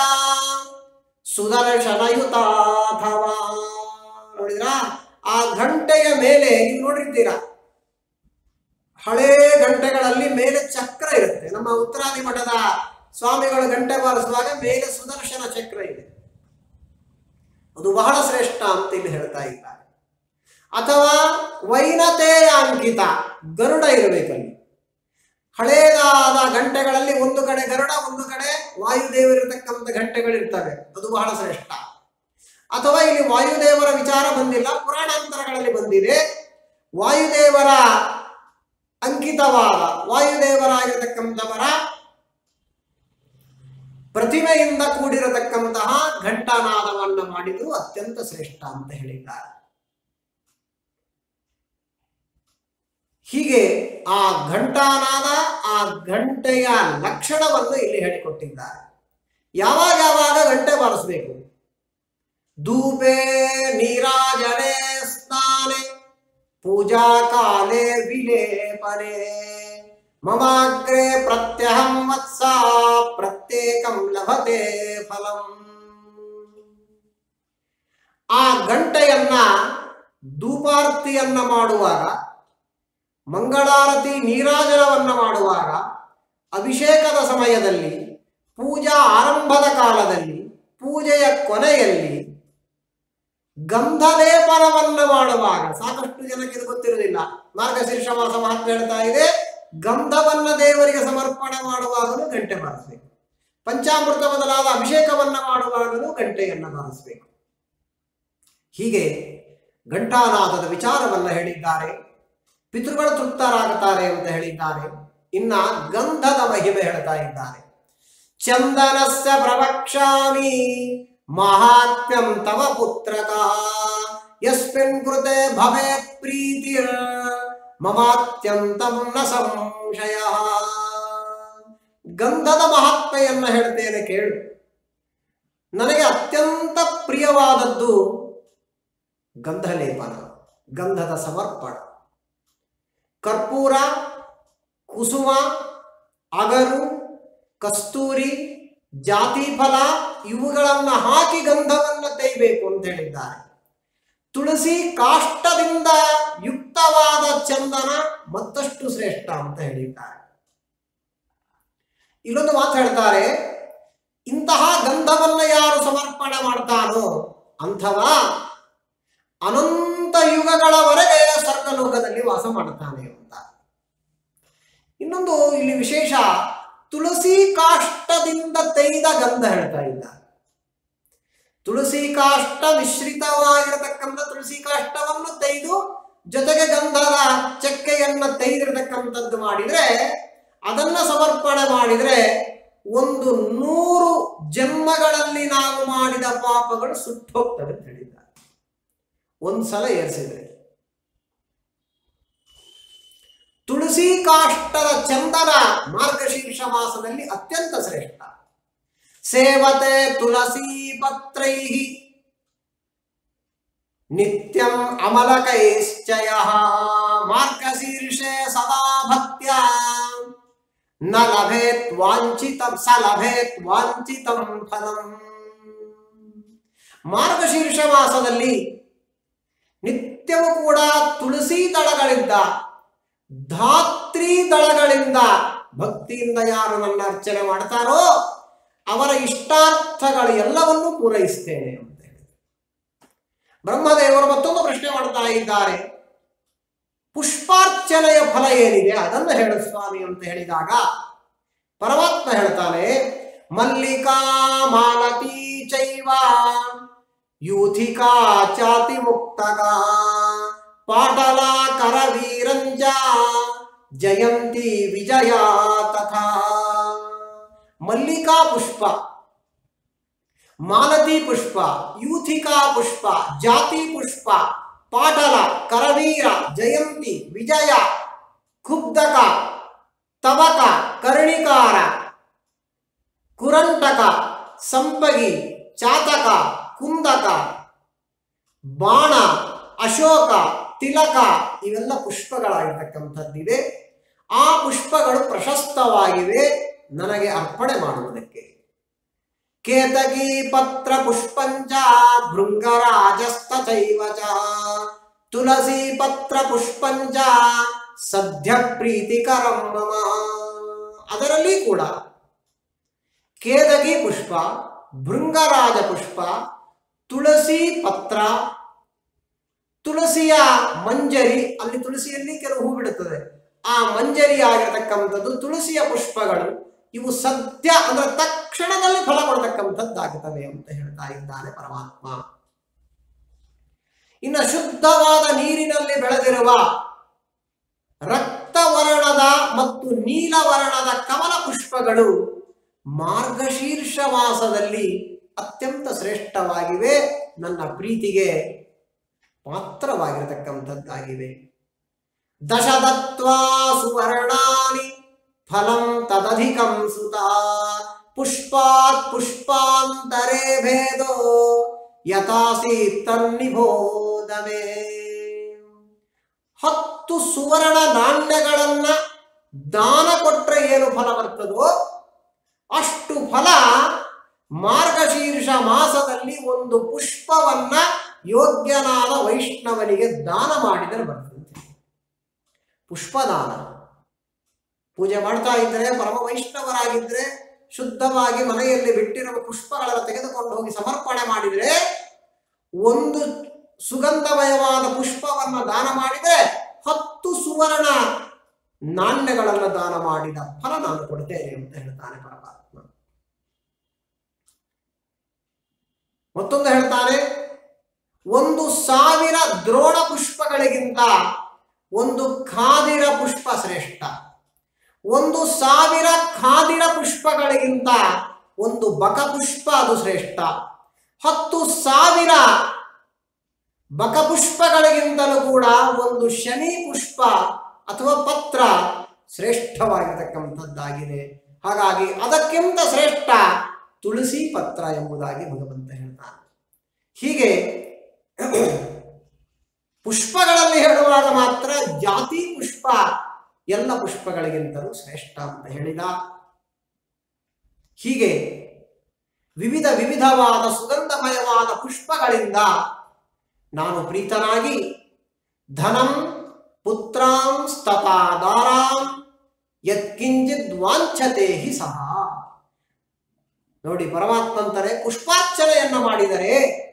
ಸುದರ್ಶನಯುತಾಥವಾ ನೋಡಿದ್ರಾ ಆ ಘಂಟೆಯ ಮೇಲೆ ನೀವು ನೋಡಿರ್ತೀರಾ ಹಳೇ ಗಂಟೆಗಳಲ್ಲಿ ಮೇಲೆ ಚಕ್ರ ಇರುತ್ತೆ ನಮ್ಮ ಉತ್ತರಾದಿ ಮಠದ ಸ್ವಾಮಿಗಳು ಗಂಟೆ ಬಾರಿಸುವಾಗ ಮೇಲೆ ಸುದರ್ಶನ ಚಕ್ರ ಇದೆ ಅದು ಬಹಳ ಶ್ರೇಷ್ಠ ಅಂತ ಇಲ್ಲಿ ಹೇಳ್ತಾ ಇದ್ದಾರೆ ಅಥವಾ ವೈನತೆ ಅಂಕಿತ ಗರುಡ ಇರಬೇಕಲ್ಲಿ ಹಳೇದಾದ ಗಂಟೆಗಳಲ್ಲಿ ಒಂದು ಕಡೆ ಗರುಡ ಒಂದು ಕಡೆ ವಾಯುದೇವರಿರತಕ್ಕಂಥ ಗಂಟೆಗಳಿರ್ತವೆ ಅದು ಬಹಳ ಶ್ರೇಷ್ಠ ಅಥವಾ ಇಲ್ಲಿ ವಾಯುದೇವರ ವಿಚಾರ ಬಂದಿಲ್ಲ ಪುರಾಣಾಂತರಗಳಲ್ಲಿ ಬಂದಿದೆ ವಾಯುದೇವರ ಅಂಕಿತವಾದ ವಾಯುದೇವರಾಗಿರತಕ್ಕಂಥವರ ಪ್ರತಿಮೆಯಿಂದ ಕೂಡಿರತಕ್ಕಂತಹ ಘಂಟಾನಾದವನ್ನ ಮಾಡಿದ್ರು ಅತ್ಯಂತ ಶ್ರೇಷ್ಠ ಅಂತ ಹೇಳಿದ್ದಾರೆ ಹೀಗೆ ಆ ಘಂಟಾನಾದ ಆ ಗಂಟೆಯ ಲಕ್ಷಣವನ್ನು ಇಲ್ಲಿ ಹೇಳಿಕೊಟ್ಟಿದ್ದಾರೆ ಯಾವಾಗ ಯಾವಾಗ ಗಂಟೆ ಬಾರಿಸಬೇಕು ಧೂಪೆ ನೀರಾಜನೆ ಸ್ನಾನೆ ಪೂಜಾ ಕಾಲೇ ವಿಲೇಪನೆ ಮಮಾಗ್ರೆ ಪ್ರತ್ಯಹಂ ವತ್ಸ ಪ್ರತ್ಯೇಕಂ ಲಭತೆ ಫಲಂ ಆ ಗಂಟೆಯನ್ನ ಧೂಪಾರ್ತಿಯನ್ನ ಮಾಡುವಾಗ ಮಂಗಳಾರತಿ ನೀರಾಜನವನ್ನ ಮಾಡುವಾಗ ಅಭಿಷೇಕದ ಸಮಯದಲ್ಲಿ ಪೂಜಾ ಆರಂಭದ ಕಾಲದಲ್ಲಿ ಪೂಜೆಯ ಕೊನೆಯಲ್ಲಿ ಗಂಧಲೇಪನವನ್ನ ಮಾಡುವಾಗ ಸಾಕಷ್ಟು ಜನಕ್ಕೆ ಇದು ಗೊತ್ತಿರುವುದಿಲ್ಲ ಮಾರ್ಗಶೀರ್ಷ ಮಾಸ ಮಹತ್ವ ಹೇಳ್ತಾ ಇದೆ ಗಂಧವನ್ನ ದೇವರಿಗೆ ಸಮರ್ಪಣೆ ಮಾಡುವಾಗಲೂ ಗಂಟೆ ಬಾರಿಸಬೇಕು ಪಂಚಾಮೃತ ಮೊದಲಾದ ಅಭಿಷೇಕವನ್ನ ಮಾಡುವಾಗಲೂ ಗಂಟೆಯನ್ನ ಬಾರಿಸಬೇಕು ಹೀಗೆ ಘಂಟಾನಾದದ ವಿಚಾರವನ್ನ ಹೇಳಿದ್ದಾರೆ ಪಿತೃಗಳು ತೃಪ್ತರಾಗುತ್ತಾರೆ ಅಂತ ಹೇಳಿದ್ದಾರೆ ಇನ್ನ ಗಂಧದ ಮಹಿಮೆ ಹೇಳ್ತಾ ಇದ್ದಾರೆ ಚಂದನಸ್ಯ ಪ್ರವಕ್ಷ್ಯಾಮಿ ಮಹಾತ್ಮ್ಯಂ ತವ ಪುತ್ರಕ ಯಸ್ಮಿನ್ ಕೃತೆ ಭವೆ ಪ್ರೀತಿರ್ ಮಮಾತ್ಯಂತಂ ನ ಸಂಶಯ ಗಂಧದ ಮಹಾತ್ಮೆಯನ್ನ ಹೇಳ್ತೇನೆ ಕೇಳು ನನಗೆ ಅತ್ಯಂತ ಪ್ರಿಯವಾದದ್ದು ಗಂಧಲೇಪನ ಗಂಧದ ಸಮರ್ಪಣ ಕರ್ಪೂರ ಕುಸುಮ ಅಗರು ಕಸ್ತೂರಿ ಜಾತಿ ಫಲ ಇವುಗಳನ್ನು ಹಾಕಿ ಗಂಧವನ್ನು ತೆಯ್ಬೇಕು ಅಂತ ಹೇಳಿದ್ದಾರೆ ತುಳಸಿ ಕಾಷ್ಟದಿಂದ ಯುಕ್ತವಾದ ಚಂದನ ಮತ್ತಷ್ಟು ಶ್ರೇಷ್ಠ ಅಂತ ಹೇಳಿದ್ದಾರೆ ಇಲ್ಲೊಂದು ಮಾತು ಹೇಳ್ತಾರೆ ಇಂತಹ ಗಂಧವನ್ನ ಯಾರು ಸಮರ್ಪಣೆ ಮಾಡ್ತಾನೋ ಅಂಥವ ಅನಂತ ಯುಗಗಳವರೆಗೆ ಸ್ವರ್ಗಲೋಕದಲ್ಲಿ ವಾಸ ಮಾಡ್ತಾನೆ ಅಂತ ಇನ್ನೊಂದು ಇಲ್ಲಿ ವಿಶೇಷ ತುಳಸಿ ಕಾಷ್ಟದಿಂದ ತೆಗೆದ ಗಂಧ ಹೇಳ್ತಾ ಇದ್ದಾರೆ ತುಳಸಿ ಕಾಷ್ಟ ಮಿಶ್ರಿತವಾಗಿರತಕ್ಕಂಥ ತುಳಸಿ ಕಾಷ್ಟವನ್ನು ತೆಗೆದು ಜೊತೆಗೆ ಗಂಧದ ಚಕ್ಕೆಯನ್ನ ತೆಗೆದಿರತಕ್ಕಂಥದ್ದು ಮಾಡಿದ್ರೆ ಅದನ್ನ ಸಮರ್ಪಣೆ ಮಾಡಿದ್ರೆ ಒಂದು ನೂರು ಜನ್ಮಗಳಲ್ಲಿ ನಾವು ಮಾಡಿದ ಪಾಪಗಳು ಸುಟ್ಟು ಹೋಗ್ತವೆ ಅಂತ ಹೇಳಿದ್ದಾರೆ ಒಂದ್ಸಲ ಏರಿಸಿದ್ರೆ ತುಳಸಿ ಕಾಷ್ಟದ ಚಂದನ ಮಾರ್ಗಶೀರ್ಷ ಮಾಸದಲ್ಲಿ ಅತ್ಯಂತ ಶ್ರೇಷ್ಠ ಸೇವತೆ ತುಳಸಿ ಪತ್ರೈ ನಿತ್ಯಂ ಅಮಲಕೈಶ್ಚಯ ಮಾರ್ಗಶೀರ್ಷೆ ಸದಾ ಭಕ್ತ್ಯ ನ ಲಭೇತ್ ವಾಂಛಿತಂ ಸ ಲಭೇತ್ ವಾಂಛಿತಂ ಫಲಂ ಮಾರ್ಗಶೀರ್ಷ ಮಾಸದಲ್ಲಿ ನಿತ್ಯವೂ ಕೂಡ ತುಳಸಿ ದಳಗಳಿಂದ ಧಾತ್ರಿ ದಳಗಳಿಂದ ಭಕ್ತಿಯಿಂದ ಯಾರು ನನ್ನ ಅರ್ಚನೆ ಮಾಡ್ತಾರೋ ಅವರ ಇಷ್ಟಾರ್ಥಗಳು ಎಲ್ಲವನ್ನೂ ಪೂರೈಸ್ತೇನೆ ಅಂತ ಹೇಳಿ ಬ್ರಹ್ಮದೇವರು ಮತ್ತೊಂದು ಪ್ರಶ್ನೆ ಮಾಡ್ತಾ ಇದ್ದಾರೆ ಪುಷ್ಪಾರ್ಚನೆಯ ಫಲ ಏನಿದೆ ಅದನ್ನು ಹೇಳು ಸ್ವಾಮಿ ಅಂತ ಹೇಳಿದಾಗ ಪರಮಾತ್ಮ ಹೇಳ್ತಾನೆ ಮಲ್ಲಿಕಾ ಮಾಲತಿ ಚೈವ ಯೂಥಿಕಾ ಚಾತಿ ಮುಕ್ತಕ ಪಾಟಲ ಕರವೀರಂಜ ಜಯಂತಿ ವಿಜಯ ತಥಾ ಮಲ್ಲಿಕಾ ಪುಷ್ಪ ಮಾಲತಿ ಪುಷ್ಪ ಯೂಥಿಕಾ ಪುಷ್ಪ ಜಾತಿ ಪುಷ್ಪ ಪಾಟಲ ಕರವೀರ ಜಯಂತಿ ವಿಜಯ ಕುಬ್ದಕ ತವಕ ಕರ್ಣಿಕಾರ ಕುರಂಟಕ ಸಂಪಗಿ ಚಾತಕ ಕುಂದಕ ಬಾಣ ಅಶೋಕ ತಿಲಕ ಇವೆಲ್ಲ ಪುಷ್ಪಗಳಾಗಿರ್ತಕ್ಕಂಥದ್ದಿವೆ ಆ ಪುಷ್ಪಗಳು ಪ್ರಶಸ್ತವಾಗಿವೆ ನನಗೆ ಅರ್ಪಣೆ ಮಾಡುವುದಕ್ಕೆ ಕೇತಕಿ ಪತ್ರ ಪುಷ್ಪಂಚ ಭೃಂಗರಾಜಸ್ತಥೈವ ಚ ತುಳಸಿ ಪತ್ರ ಪುಷ್ಪಂಚ ಸದ್ಯ ಪ್ರೀತಿಕರಂ ಮಮ ಅದರಲ್ಲಿ ಕೂಡ ಕೇದಗಿ ಪುಷ್ಪ ಭೃಂಗರಾಜ ಪುಷ್ಪ ತುಳಸಿ ಪತ್ರ ತುಳಸಿಯ ಮಂಜರಿ ಅಲ್ಲಿ ತುಳಸಿಯಲ್ಲಿ ಕೆಲವು ಹೂ ಬಿಡುತ್ತದೆ ಆ ಮಂಜರಿ ಆಗಿರತಕ್ಕಂಥದ್ದು ತುಳಸಿಯ ಪುಷ್ಪಗಳು ಇವು ಸದ್ಯ ಅಂದ್ರೆ ತಕ್ಷಣದಲ್ಲಿ ಫಲ ಕೊಡತಕ್ಕಂಥದ್ದಾಗುತ್ತವೆ ಅಂತ ಹೇಳ್ತಾ ಇದ್ದಾನೆ ಪರಮಾತ್ಮ ಇನ್ನು ಶುದ್ಧವಾದ ನೀರಿನಲ್ಲಿ ಬೆಳೆದಿರುವ ರಕ್ತವರ್ಣದ ಮತ್ತು ನೀಲವರ್ಣದ ಕಮಲ ಪುಷ್ಪಗಳು ಮಾರ್ಗಶೀರ್ಷ ಮಾಸದಲ್ಲಿ ಅತ್ಯಂತ ಶ್ರೇಷ್ಠವಾಗಿವೆ ನನ್ನ ಪ್ರೀತಿಗೆ ಪಾತ್ರವಾಗಿರತಕ್ಕಂಥದ್ದಾಗಿವೆ ದಶದತ್ವಾ ಸುವರ್ಣಾನಿ ಫಲಂ ತದಧಿಕಂ ಸುತ ಪುಷ್ಪಾತ್ ಪುಷ್ಪಾಂತರೇ ಭೇದೋ ಯಥಾಸಿ ತನ್ನಿಬೋಧವೇ ಹತ್ತು ಸುವರ್ಣ ನಾಣ್ಯಗಳನ್ನ ದಾನ ಕೊಟ್ರೆ ಏನು ಫಲ ಬರ್ತದೋ ಅಷ್ಟು ಫಲ ಮಾರ್ಗಶೀರ್ಷ ಮಾಸದಲ್ಲಿ ಒಂದು ಪುಷ್ಪವನ್ನ ಯೋಗ್ಯನಾದ ವೈಷ್ಣವನಿಗೆ ದಾನ ಮಾಡಿದರೆ ಬರ್ತದೆ ಪುಷ್ಪದಾನ ಪೂಜೆ ಮಾಡ್ತಾ ಇದ್ರೆ ಪರಮ ವೈಷ್ಣವರಾಗಿದ್ರೆ ಶುದ್ಧವಾಗಿ ಮನೆಯಲ್ಲಿ ಬಿಟ್ಟಿರುವ ಪುಷ್ಪಗಳನ್ನು ತೆಗೆದುಕೊಂಡು ಹೋಗಿ ಸಮರ್ಪಣೆ ಮಾಡಿದ್ರೆ ಒಂದು ಸುಗಂಧಮಯವಾದ ಪುಷ್ಪವನ್ನು ದಾನ ಮಾಡಿದರೆ ಹತ್ತು ಸುವರ್ಣ ನಾಣ್ಯಗಳನ್ನು ದಾನ ಮಾಡಿದ ಫಲ ನಾನು ಕೊಡ್ತೇನೆ ಅಂತ ಹೇಳ್ತಾನೆ ಪರಮಾತ್ಮ ಮತ್ತೊಂದು ಹೇಳ್ತಾನೆ ಒಂದು ಸಾವಿರ ದ್ರೋಣ ಪುಷ್ಪಗಳಿಗಿಂತ ಒಂದು ಖಾದಿರ ಪುಷ್ಪ ಶ್ರೇಷ್ಠ ಒಂದು ಸಾವಿರ ಖಾದಿರ ಪುಷ್ಪಗಳಿಗಿಂತ ಒಂದು ಬಕಪುಷ್ಪ ಅದು ಶ್ರೇಷ್ಠ ಹತ್ತು ಸಾವಿರ ಬಕಪುಷ್ಪಗಳಿಗಿಂತಲೂ ಕೂಡ ಒಂದು ಶನಿ ಪುಷ್ಪ ಅಥವಾ ಪತ್ರ ಶ್ರೇಷ್ಠವಾಗಿರತಕ್ಕಂಥದ್ದಾಗಿದೆ ಹಾಗಾಗಿ ಅದಕ್ಕಿಂತ ಶ್ರೇಷ್ಠ ತುಳಸಿ ಪತ್ರ ಎಂಬುದಾಗಿ ಭಗವಂತ ಹೇಳ್ತಾನೆ ಹೀಗೆ ಪುಷ್ಪಗಳಲ್ಲಿ ಹೇಳುವಾಗ ಮಾತ್ರ ಜಾತಿ ಪುಷ್ಪ ಎಲ್ಲ ಪುಷ್ಪಗಳಿಗಿಂತಲೂ ಶ್ರೇಷ್ಠ ಅಂತ ಹೇಳಿದ ಹೀಗೆ ವಿವಿಧ ವಿವಿಧವಾದ ಸುಗಂಧಮಯವಾದ ಪುಷ್ಪಗಳಿಂದ ನಾನು ಪ್ರೀತನಾಗಿ ಧನಂ ಪುತ್ರಾಂ ಸ್ತತಾ ದಾರಾಂ ಯತ್ಕಿಂಚಿದ್ ವಾಂಛತೆ ಹಿ ಸಹ ನೋಡಿ ಪರಮಾತ್ಮಂತರೇ ಪುಷ್ಪಾರ್ಚನೆಯನ್ನ ಮಾಡಿದರೆ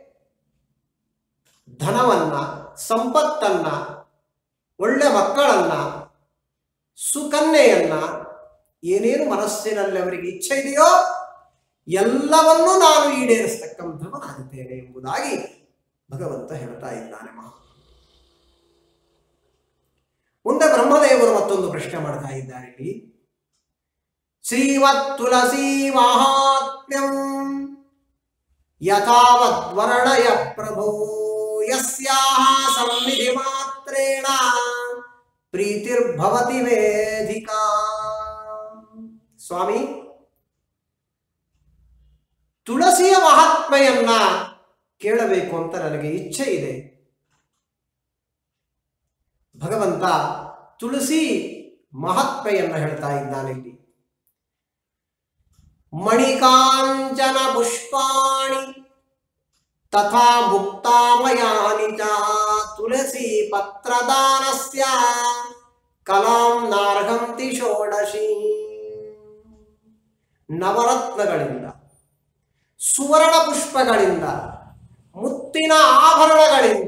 ಧನವನ್ನ ಸಂಪತ್ತನ್ನ ಒಳ್ಳೆ ಮಕ್ಕಳನ್ನ ಸುಕನ್ಯೆಯನ್ನ ಏನೇನು ಮನಸ್ಸಿನಲ್ಲಿ ಅವರಿಗೆ ಇಚ್ಛೆ ಇದೆಯೋ ಎಲ್ಲವನ್ನೂ ನಾನು ಈಡೇರಿಸ್ತಕ್ಕಂಥವನಾಗುತ್ತೇನೆ ಎಂಬುದಾಗಿ ಭಗವಂತ ಹೇಳ್ತಾ ಇದ್ದಾನೆ ಮಹಾ ಮುಂದೆ ಬ್ರಹ್ಮದೇವರು ಮತ್ತೊಂದು ಪ್ರಶ್ನೆ ಮಾಡ್ತಾ ಇದ್ದಾರೆ ಇಲ್ಲಿ ಶ್ರೀಮತ್ ತುಳಸಿ ಮಹಾತ್ಮ್ಯಂ ಯಥಾವತ್ ವರ್ಣಯ ಪ್ರಭೋ ಯಸ್ಯಾಹ ಸನ್ನಿಧಿ ಮಾತ್ರೇಣ ಪ್ರೀತಿರ್ಭವತಿ ವೇದಿಕಾ ಸ್ವಾಮಿ ತುಳಸಿಯ ಮಹಾತ್ಮೆಯನ್ನ ಕೇಳಬೇಕು ಅಂತ ನನಗೆ ಇಚ್ಛೆ ಇದೆ ಭಗವಂತ ತುಳಸಿ ಮಹಾತ್ಮೆಯನ್ನ ಹೇಳ್ತಾ ಇದ್ದಾನೆ ಇಲ್ಲಿ ಮಣಿಕಾಂಚನ ಪುಷ್ಪಾಣಿ ತಥಾ ಮುಕ್ತಾಮಯಾನಿ ಚ ತುಳಸಿ ಪತ್ರದಾನಸ್ಯ ಕಲಾಂ ನಾರ್ಹಂತಿ ಷೋಡಶಿ ನವರತ್ನಗಳಿಂದ ಸುವರ್ಣ ಪುಷ್ಪಗಳಿಂದ ಮುತ್ತಿನ ಆಭರಣಗಳಿಂದ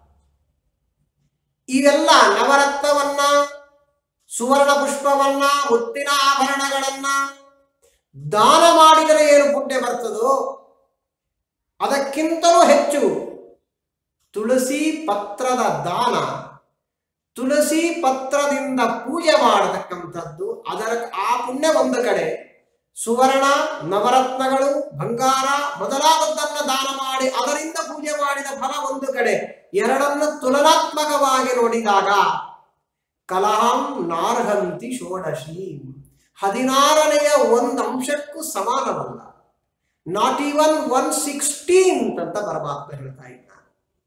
ಇವೆಲ್ಲ ನವರತ್ನವನ್ನ ಸುವರ್ಣ ಪುಷ್ಪವನ್ನ ಮುತ್ತಿನ ಆಭರಣಗಳನ್ನ ದಾನ ಮಾಡಿದರೆ ಏನು ಪುಣ್ಯ ಬರ್ತದೋ ಅದಕ್ಕಿಂತಲೂ ಹೆಚ್ಚು ತುಳಸಿ ಪತ್ರದ ದಾನ ತುಳಸಿ ಪತ್ರದಿಂದ ಪೂಜೆ ಮಾಡತಕ್ಕಂಥದ್ದು ಅದರ ಆ ಪುಣ್ಯ ಒಂದು ಕಡೆ ಸುವರ್ಣ ನವರತ್ನಗಳು ಬಂಗಾರ ಮೊದಲಾದದ್ದನ್ನ ದಾನ ಮಾಡಿ ಅದರಿಂದ ಪೂಜೆ ಮಾಡಿದ ಫಲ ಒಂದು ಕಡೆ ಎರಡನ್ನು ತುಲನಾತ್ಮಕವಾಗಿ ನೋಡಿದಾಗ ಕಲಹಂ ನಾರ್ಹಂತಿ ಷೋಡಶಿ ಹದಿನಾರನೆಯ ಒಂದು ಅಂಶಕ್ಕೂ ಸಮಾನವಲ್ಲ ನಾಟ್ ಈವನ್ ಒನ್ ಸಿಕ್ಸ್ಟೀನ್ ಅಂತ ಪರಮಾತ್ಮ ಹೇಳ್ತಾ ಇದ್ದಾನೆ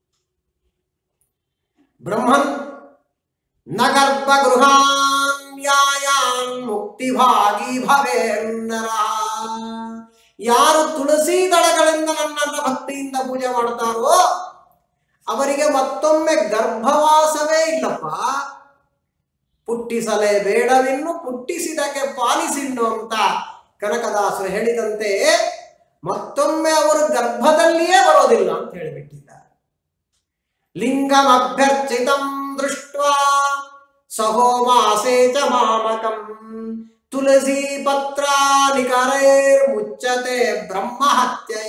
ಬ್ರಹ್ಮನ್ ನ ಗರ್ಭಗೃಹಾನ್ಯಾಯಾನ್ ಮುಕ್ತಿಭಾಗಿ ಭವೇನ್ನರ ಯಾರು ತುಳಸಿ ದಳಗಳಿಂದ ನನ್ನನ್ನ ಭಕ್ತಿಯಿಂದ ಪೂಜೆ ಮಾಡ್ತಾರೋ ಅವರಿಗೆ ಮತ್ತೊಮ್ಮೆ ಗರ್ಭವಾಸವೇ ಇಲ್ಲಪ್ಪ ಪುಟ್ಟಿಸಲೇ ಬೇಡವಿನ್ನು ಪುಟ್ಟಿಸಿದಕ್ಕೆ ಪಾಲಿಸಿನ್ನು ಅಂತ ಕನಕದಾಸರು ಹೇಳಿದಂತೆ ಮತ್ತೊಮ್ಮೆ ಅವರು ಗರ್ಭದಲ್ಲಿಯೇ ಬರೋದಿಲ್ಲ ಅಂತ ಹೇಳಿಬಿಟ್ಟಿದ್ದಾರೆ ಲಿಂಗಂ ಅಭ್ಯರ್ಚಿತಂ ದೃಷ್ಟ ಸಹೋಮಾಸೇ ಚ ಮಾಮಕಂ ತುಳಸಿ ಪತ್ರ ನಿಕರೈರ್ ಮುಚ್ಚತೆ ಬ್ರಹ್ಮಹತ್ಯಯ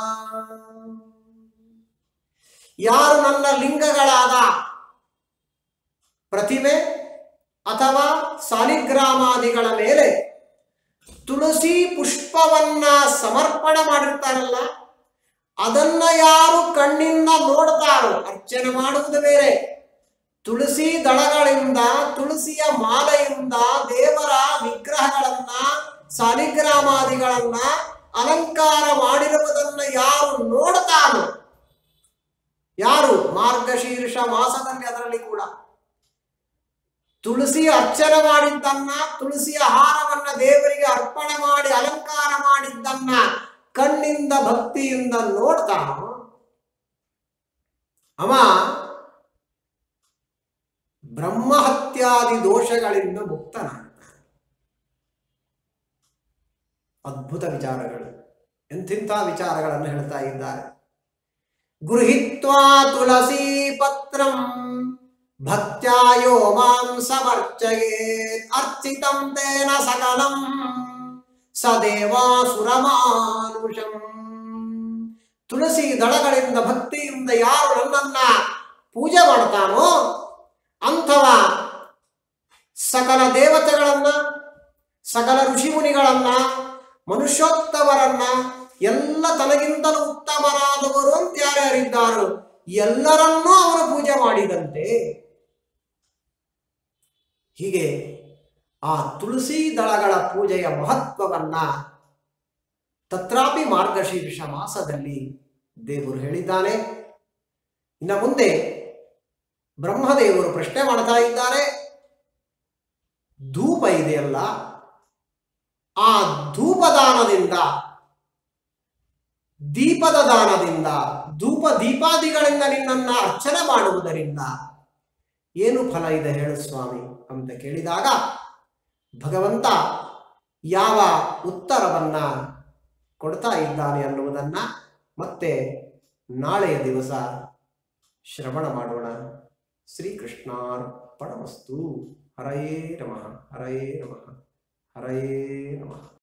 ಯಾರು ನನ್ನ ಲಿಂಗಗಳಾದ ಪ್ರತಿಮೆ ಅಥವಾ ಸಾಲಿಗ್ರಾಮಾದಿಗಳ ಮೇಲೆ ತುಳಸಿ ಪುಷ್ಪವನ್ನ ಸಮರ್ಪಣೆ ಮಾಡಿರ್ತಾರಲ್ಲ ಅದನ್ನ ಯಾರು ಕಣ್ಣಿಂದ ನೋಡ್ತಾರೋ ಅರ್ಚನೆ ಮಾಡುವುದು ಬೇರೆ ತುಳಸಿ ದಳಗಳಿಂದ ತುಳಸಿಯ ಮಾಲೆಯಿಂದ ದೇವರ ವಿಗ್ರಹಗಳನ್ನ ಸಾಲಿಗ್ರಾಮಾದಿಗಳನ್ನ ಅಲಂಕಾರ ಮಾಡಿರುವುದನ್ನ ಯಾರು ನೋಡ್ತಾನೋ ಯಾರು ಮಾರ್ಗಶೀರ್ಷ ಮಾಸದಲ್ಲಿ ಅದರಲ್ಲಿ ಕೂಡ ತುಳಸಿ ಅರ್ಚನೆ ಮಾಡಿದ್ದನ್ನ ತುಳಸಿಯ ಹಾರವನ್ನ ದೇವರಿಗೆ ಅರ್ಪಣೆ ಮಾಡಿ ಅಲಂಕಾರ ಮಾಡಿದ್ದನ್ನ ಕಣ್ಣಿಂದ ಭಕ್ತಿಯಿಂದ ನೋಡ್ತಾನೋ ಅವ ಬ್ರಹ್ಮಹತ್ಯಾದಿ ದೋಷಗಳಿಂದ ಮುಕ್ತನಾಗ್ತಾನೆ ಅದ್ಭುತ ವಿಚಾರಗಳು ಎಂಥಿಂಥ ವಿಚಾರಗಳನ್ನು ಹೇಳ್ತಾ ಇದ್ದಾರೆ ಗೃಹಿತ್ವಾ ತುಳಸಿ ಪತ್ರಂ ಭಕ್ತ್ಯಾಯೋ ಮಾಂ ಸಮರ್ಚಯೇತ್ ಅರ್ಚಿತಂ ತೇನ ಸಕಲಂ ಸದೇವಾಸುರಮಾನುಷಂ ತುಳಸಿ ದಳಗಳಿಂದ ಭಕ್ತಿಯಿಂದ ಯಾರು ನನ್ನನ್ನ ಪೂಜೆ ಮಾಡ್ತಾನೋ ಅಂಥವ ಸಕಲ ದೇವತೆಗಳನ್ನ ಸಕಲ ಋಷಿಮುನಿಗಳನ್ನ ಮನುಷ್ಯೋತ್ತಮರನ್ನ ಎಲ್ಲ ತನಗಿಂತಲೂ ಉತ್ತಮರಾದವರು ಅಂತ ಯಾರ್ಯಾರಿದ್ದಾರೋ ಎಲ್ಲರನ್ನೂ ಅವರು ಪೂಜೆ ಮಾಡಿದಂತೆ ಹೀಗೆ ಆ ತುಳಸಿ ದಳಗಳ ಪೂಜೆಯ ಮಹತ್ವವನ್ನ ತತ್ರಾಪಿ ಮಾರ್ಗಶೀರ್ಷ ಮಾಸದಲ್ಲಿ ದೇವರು ಹೇಳಿದ್ದಾನೆ ಇನ್ನು ಮುಂದೆ ಬ್ರಹ್ಮದೇವರು ಪ್ರಶ್ನೆ ಮಾಡ್ತಾ ಇದ್ದಾರೆ ಧೂಪ ಇದೆಯಲ್ಲ ಆ ಧೂಪದಾನದಿಂದ ದೀಪದ ದಾನದಿಂದ ಧೂಪ ದೀಪಾದಿಗಳಿಂದ ನಿನ್ನನ್ನ ಅರ್ಚನೆ ಮಾಡುವುದರಿಂದ ಏನು ಫಲ ಇದೆ ಹೇಳು ಸ್ವಾಮಿ ಅಂತ ಕೇಳಿದಾಗ ಭಗವಂತ ಯಾವ ಉತ್ತರವನ್ನ ಕೊಡ್ತಾ ಇದ್ದಾನೆ ಅನ್ನುವುದನ್ನ ಮತ್ತೆ ನಾಳೆಯ ದಿವಸ ಶ್ರವಣ ಮಾಡೋಣ ಶ್ರೀಕೃಷ್ಣಾರ್ಪಣಮಸ್ತು ಹರಯೇ ನಮಃ ಹರಯೇ ನಮಃ ಹರಯೇ ನಮಃ